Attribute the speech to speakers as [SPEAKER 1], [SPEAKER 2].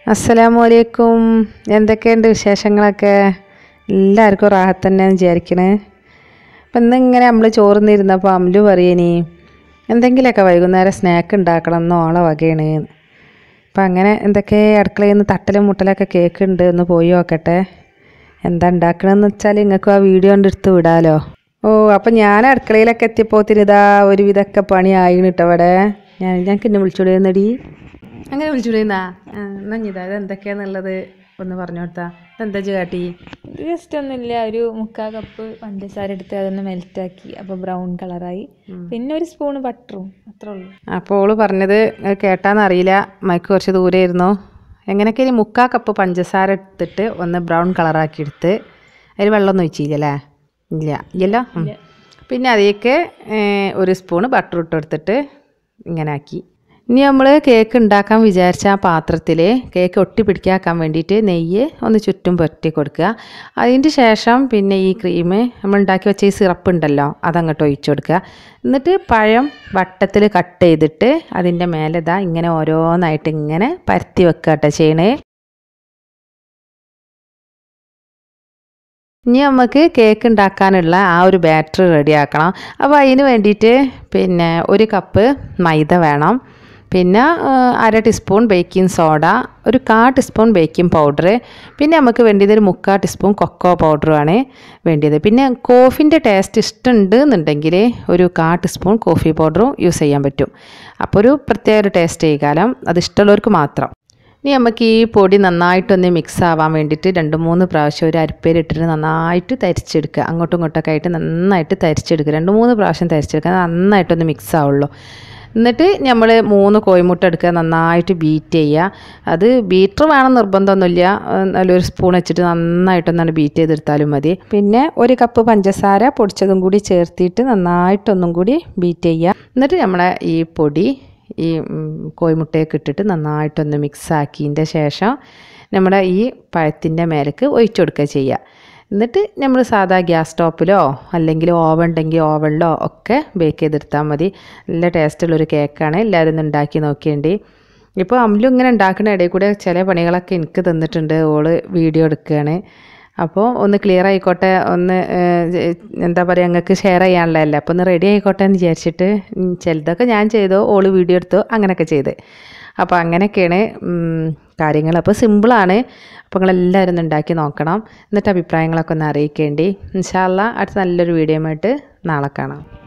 [SPEAKER 1] അസ്സലാമു അലൈക്കും എന്തൊക്കെയുണ്ട് വിശേഷങ്ങളൊക്കെ എല്ലാവർക്കും റാഹത്ത് തന്നെയാണ് വിചാരിക്കണേ അപ്പം ഇന്നിങ്ങനെ നമ്മൾ ചോറുന്നിരുന്നപ്പോൾ അമ്മലു പറയനി എന്തെങ്കിലുമൊക്കെ വൈകുന്നേരം സ്നാക്ക് ഉണ്ടാക്കണം എന്ന് ഓളെ വകയാണ് അപ്പം അങ്ങനെ എന്തൊക്കെ അടുക്കളയിൽ നിന്ന് തട്ടലും മുട്ടലൊക്കെ കേൾക്കുന്നുണ്ട് ഒന്ന് പോയി നോക്കട്ടെ എന്താ ഉണ്ടാക്കണമെന്ന് വെച്ചാൽ നിങ്ങൾക്ക് ആ വീഡിയോ കൊണ്ട് എടുത്ത് വിടാലോ ഓ അപ്പം ഞാൻ അടുക്കളയിലൊക്കെ എത്തിയപ്പോൾ ഇതാ ഒരുവിധമൊക്കെ പണി ആയിന് കേട്ടോ അവിടെ ഞാൻ ഞങ്ങൾക്ക് എന്നെ വിളിച്ചുകൂടിയെന്നടി അങ്ങനെ വിളിച്ചുകൂടിയെന്നാ എന്നാ ഇതാ ഇത് എന്തൊക്കെയാന്നുള്ളത് ഒന്ന് പറഞ്ഞു കൊടുത്താ ഇതെന്താ ഇജ്ജ് കാട്ടി
[SPEAKER 2] ഇത് ജസ്റ്റ് ഒന്നുമില്ല ഒരു മുക്കാൽ കപ്പ് പഞ്ചസാര എടുത്ത് അതൊന്ന് മെൽറ്റാക്കി അപ്പോൾ ബ്രൗൺ കളറായി പിന്നെ ഒരു സ്പൂണ് ബട്ടറും അത്രേ ഉള്ളൂ
[SPEAKER 1] അപ്പോൾ ഓള് പറഞ്ഞത് അത് കേട്ടാന്നറിയില്ല മൈക്ക് കുറച്ച് ദൂരെ ഇരുന്നു എങ്ങനെയൊക്കെ ഇനി മുക്കാ കപ്പ് പഞ്ചസാര എടുത്തിട്ട് ഒന്ന് ബ്രൗൺ കളറാക്കി എടുത്ത് അതിൽ വെള്ളമൊന്നും ഒഴിച്ചില്ലല്ലേ ഇല്ല ഇല്ലല്ലോ ഉം. പിന്നെ അതിലേക്ക് ഏർ, ഒരു സ്പൂണ് ബട്ടർ ഇട്ട് കൊടുത്തിട്ട് ഇങ്ങനെ ആക്കി ഇനി നമ്മൾ കേക്ക് ഉണ്ടാക്കാൻ വിചാരിച്ച ആ പാത്രത്തിൽ കേക്ക് ഒട്ടി പിടിക്കാക്കാൻ വേണ്ടിയിട്ട് നെയ്യ് ഒന്ന് ചുറ്റും പുരട്ടി കൊടുക്കുക അതിൻ്റെ ശേഷം പിന്നെ ഈ ക്രീം നമ്മൾ ഉണ്ടാക്കി വെച്ച ഈ സിറപ്പ് ഉണ്ടല്ലോ അതങ്ങോട്ട് ഒഴിച്ചു കൊടുക്കുക എന്നിട്ട് പഴം വട്ടത്തിൽ കട്ട് ചെയ്തിട്ട് അതിൻ്റെ മേലെ ഇതാ ഇങ്ങനെ ഓരോന്നായിട്ട് ഇങ്ങനെ പരത്തി വെക്കുക കേട്ടോ ചെയ്യണേ ഇനി നമുക്ക് കേക്ക് ഉണ്ടാക്കാനുള്ള ആ ഒരു ബാറ്ററി റെഡിയാക്കണം അപ്പോൾ അതിന് വേണ്ടിയിട്ട് പിന്നെ ഒരു കപ്പ് മൈദ വേണം പിന്നെ ആ, അര ടീസ്പൂൺ ബേക്കിംഗ് സോഡ ഒരു കാ ടീസ്പൂൺ ബേക്കിംഗ് പൗഡർ പിന്നെ നമുക്ക് വേണ്ടിയത് ഒരു മുക്കാൽ ടീസ്പൂൺ കൊക്കോ പൗഡറുമാണ് വേണ്ടിയത് പിന്നെ കോഫിൻ്റെ ടേസ്റ്റ് ഇഷ്ടമുണ്ട് എന്നുണ്ടെങ്കിൽ ഒരു കാ ടീസ്പൂൺ കോഫി പൗഡറും യൂസ് ചെയ്യാൻ പറ്റും അപ്പോൾ ഒരു പ്രത്യേക ഒരു ടേസ്റ്റ് ചെയ്യിക്കാലം അത് ഇഷ്ടമുള്ളവർക്ക് മാത്രം ഇനി നമുക്ക് ഈ പൊടി നന്നായിട്ടൊന്ന് മിക്സ് ആവാൻ വേണ്ടിയിട്ട് രണ്ട് മൂന്ന് പ്രാവശ്യം ഒരു അരിപ്പയിലിട്ടിട്ട് നന്നായിട്ട് തരിച്ചെടുക്കുക അങ്ങോട്ടും ഇങ്ങോട്ടൊക്കെ ആയിട്ട് നന്നായിട്ട് തരിച്ചെടുക്കുക രണ്ട് മൂന്ന് പ്രാവശ്യം തരിച്ചെടുക്കുക നന്നായിട്ടൊന്ന് മിക്സ് ആവുള്ളൂ എന്നിട്ട് നമ്മൾ മൂന്ന് കോഴിമുട്ട എടുക്കുക നന്നായിട്ട് ബീറ്റ് ചെയ്യുക അത് ബീറ്റർ വേണം നിർബന്ധമൊന്നുമില്ല ഏഹ് നല്ലൊരു സ്പൂൺ വെച്ചിട്ട് നന്നായിട്ടൊന്നാണ് ബീറ്റ് ചെയ്തെടുത്താലും മതി പിന്നെ ഒരു കപ്പ് പഞ്ചസാര പൊടിച്ചതും കൂടി ചേർത്തിട്ട് നന്നായിട്ടൊന്നും കൂടി ബീറ്റ് ചെയ്യുക എന്നിട്ട് നമ്മളെ ഈ പൊടി ഈ ഉം, കോഴിമുട്ടയൊക്കെ ഇട്ടിട്ട് നന്നായിട്ടൊന്ന് മിക്സ് ആക്കിയതിൻ്റെ ശേഷം നമ്മുടെ ഈ പഴത്തിൻ്റെ മേലേക്ക് ഒഴിച്ചു കൊടുക്കുക ചെയ്യുക എന്നിട്ട് നമ്മൾ സാധാ ഗ്യാസ് സ്റ്റോപ്പിലോ അല്ലെങ്കിൽ ഓവൻ ഉണ്ടെങ്കിൽ ഓവനിലോ ഒക്കെ ബേക്ക് ചെയ്തെടുത്താൽ മതി നല്ല ടേസ്റ്റുള്ളൊരു കേക്കാണ് എല്ലാവരും ഒന്ന് ഉണ്ടാക്കി നോക്കിയേണ്ടി ഇപ്പോൾ അമ്ലു ഇങ്ങനെ ഉണ്ടാക്കുന്ന ഇടയിൽ കൂടെ ചില പണികളൊക്കെ എനിക്ക് തന്നിട്ടുണ്ട് ഓള് വീഡിയോ എടുക്കുകയാണ് അപ്പോൾ ഒന്ന് ക്ലിയർ ആയിക്കോട്ടെ ഒന്ന് ഏഹ്, എന്താ പറയുക നിങ്ങൾക്ക് ഷെയർ ചെയ്യാനുള്ളതല്ലേ അപ്പോൾ ഒന്ന് റെഡി ആയിക്കോട്ടെ എന്ന് വിചാരിച്ചിട്ട് ഉം, ചിലതൊക്കെ ഞാൻ ചെയ്തു ഓള് വീഡിയോ എടുത്തു അങ്ങനെയൊക്കെ ചെയ്ത് അപ്പോൾ അങ്ങനെയൊക്കെയാണ് ഉം, കാര്യങ്ങൾ അപ്പോൾ സിമ്പിളാണ് അപ്പോൾ നിങ്ങളെല്ലാവരും ഒന്ന് ഉണ്ടാക്കി നോക്കണം എന്നിട്ട് അഭിപ്രായങ്ങളൊക്കെ ഒന്ന് അറിയിക്കേണ്ടി ഇൻഷാല്ല അടുത്ത നല്ലൊരു വീഡിയോ ആയിട്ട് നാളെ കാണാം